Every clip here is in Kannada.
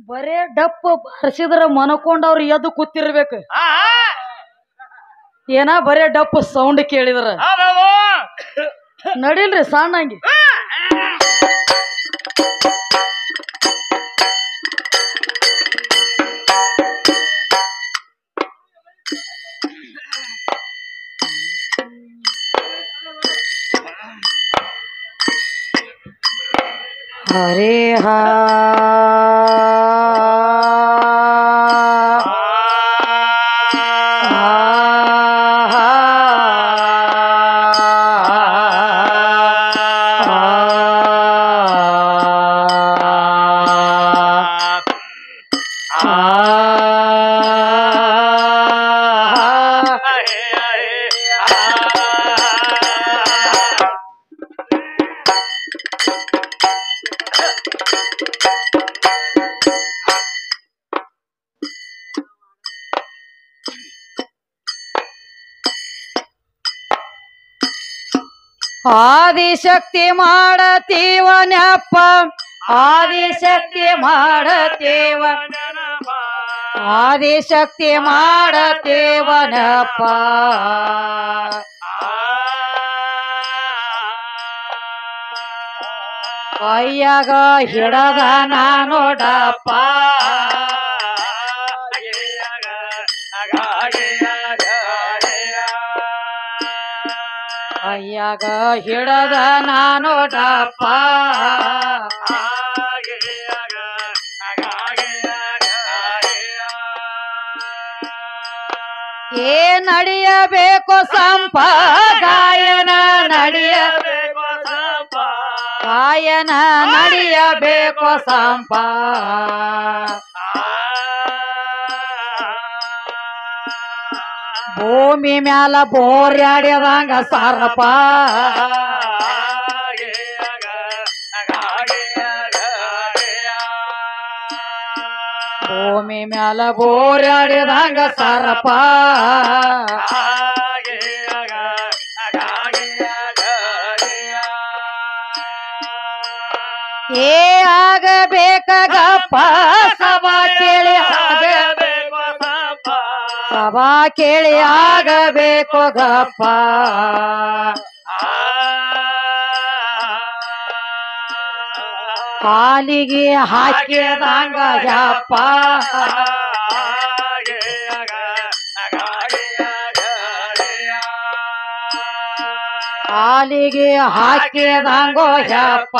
ಬರೇ ಡಪ್ಪ ಬಾರಿಸಿದ್ರ ಮನಕೊಂಡವ್ರು ಎದ್ದು ಕೂತಿರ್ಬೇಕು ಆ, ಏನ ಬರೇ ಡಪ್ಪ ಸೌಂಡ್ ಕೇಳಿದ್ರ ಹೌದೌದು ನಡಿಲ್ರಿ ಸಣ್ಣಂಗಿ ಹರೇ ಹಾ ಆದಿಶಕ್ತಿ ಮಾಡತೀವನಪ್ಪ ಆದಿಶಕ್ತಿ ಮಾಡತೇವ ಆದಿಶಕ್ತಿ ಮಾಡತೇವನಪ್ಪ ಕೈಯಾಗ ಹಿಡದ ನಾನೋಡಪ್ಪ ಕೈಯಾಗ ಹಿಡದ ನಾನೋಡಪ್ಪ ಏ ನಡಿಯಬೇಕು ಸಂಪ ಗಾಯನ ನಡಿಯ ಗಾಯನ ನಡಿಯಬೇಕು ಸಂಪ ಭೂಮಿ ಮ್ಯಾಲ ಬೋರ್ಯಾಡ್ಯದಂಗ ಸಾರಪ್ಪ ಭೂಮಿ ಮ್ಯಾಲ ಬೋರ್ಯಾಡ್ಯದಂಗ ಸಾರಪ್ಪ ಏ ಆಗಬೇಕ ಗಪ್ಪ ಸಭಾ ಕೇಳಿ ಆಗ ಸಭಾ ಕೇಳಿ ಆಗಬೇಕು ಗಪ್ಪ ಕಾಲಿಗೆ ಹಾಕಿದಂಗ ಯಪ್ಪ ಕಾಲಿಗೆ ಹಾಕಿದಂಗೋ ಯಪ್ಪ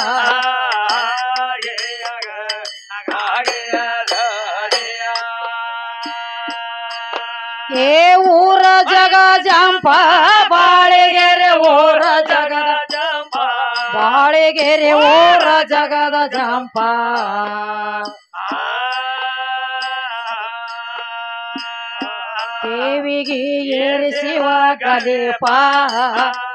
ಏ ಊರ ಜಗ ಜಂಪ ಬಾಳೆಗೆರೆ ಊರ ಜಗದ ಬಾಳೆಗೆರೆ ಊರ ಜಗದ ಜಂಪ ದೇವಿಗೆ ಏರಿಸಿವ ಗದೀಪ